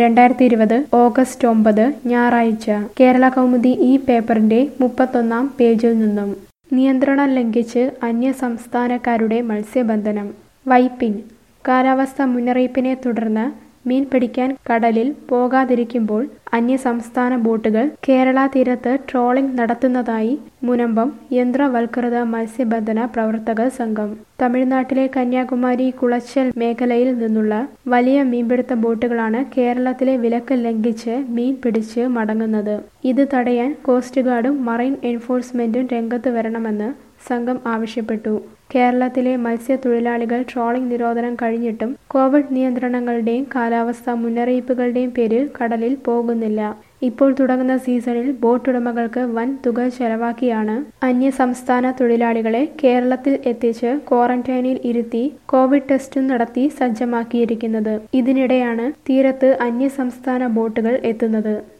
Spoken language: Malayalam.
രണ്ടായിരത്തി ഇരുപത് ഓഗസ്റ്റ് ഒമ്പത് ഞായറാഴ്ച കേരള കൗമുദി ഈ പേപ്പറിന്റെ മുപ്പത്തൊന്നാം പേജിൽ നിന്നും നിയന്ത്രണം ലംഘിച്ച് അന്യസംസ്ഥാനക്കാരുടെ മത്സ്യബന്ധനം വൈപ്പിൻ കാലാവസ്ഥ മുന്നറിയിപ്പിനെ തുടർന്ന് മീൻ പിടിക്കാൻ കടലിൽ പോകാതിരിക്കുമ്പോൾ അന്യസംസ്ഥാന ബോട്ടുകൾ കേരള തീരത്ത് ട്രോളിംഗ് നടത്തുന്നതായി മുനമ്പം യന്ത്രവൽകൃത മത്സ്യബന്ധന പ്രവർത്തക സംഘം തമിഴ്നാട്ടിലെ കന്യാകുമാരി കുളച്ചൽ മേഖലയിൽ നിന്നുള്ള വലിയ മീൻപിടുത്ത ബോട്ടുകളാണ് കേരളത്തിലെ വിലക്ക് ലംഘിച്ച് മീൻ പിടിച്ച് മടങ്ങുന്നത് ഇത് തടയാൻ കോസ്റ്റ് ഗാർഡും മറൈൻ എൻഫോഴ്സ്മെന്റും രംഗത്ത് വരണമെന്ന് സംഘം ആവശ്യപ്പെട്ടു കേരളത്തിലെ മത്സ്യത്തൊഴിലാളികൾ ട്രോളിംഗ് നിരോധനം കഴിഞ്ഞിട്ടും കോവിഡ് നിയന്ത്രണങ്ങളുടെയും കാലാവസ്ഥാ മുന്നറിയിപ്പുകളുടെയും പേരിൽ കടലിൽ പോകുന്നില്ല ഇപ്പോൾ തുടങ്ങുന്ന സീസണിൽ ബോട്ടുടമകൾക്ക് വൻ തുക ചെലവാക്കിയാണ് അന്യസംസ്ഥാന തൊഴിലാളികളെ കേരളത്തിൽ എത്തിച്ച് ക്വാറന്റൈനിൽ ഇരുത്തി കോവിഡ് ടെസ്റ്റും നടത്തി സജ്ജമാക്കിയിരിക്കുന്നത് ഇതിനിടെയാണ് തീരത്ത് അന്യസംസ്ഥാന ബോട്ടുകൾ എത്തുന്നത്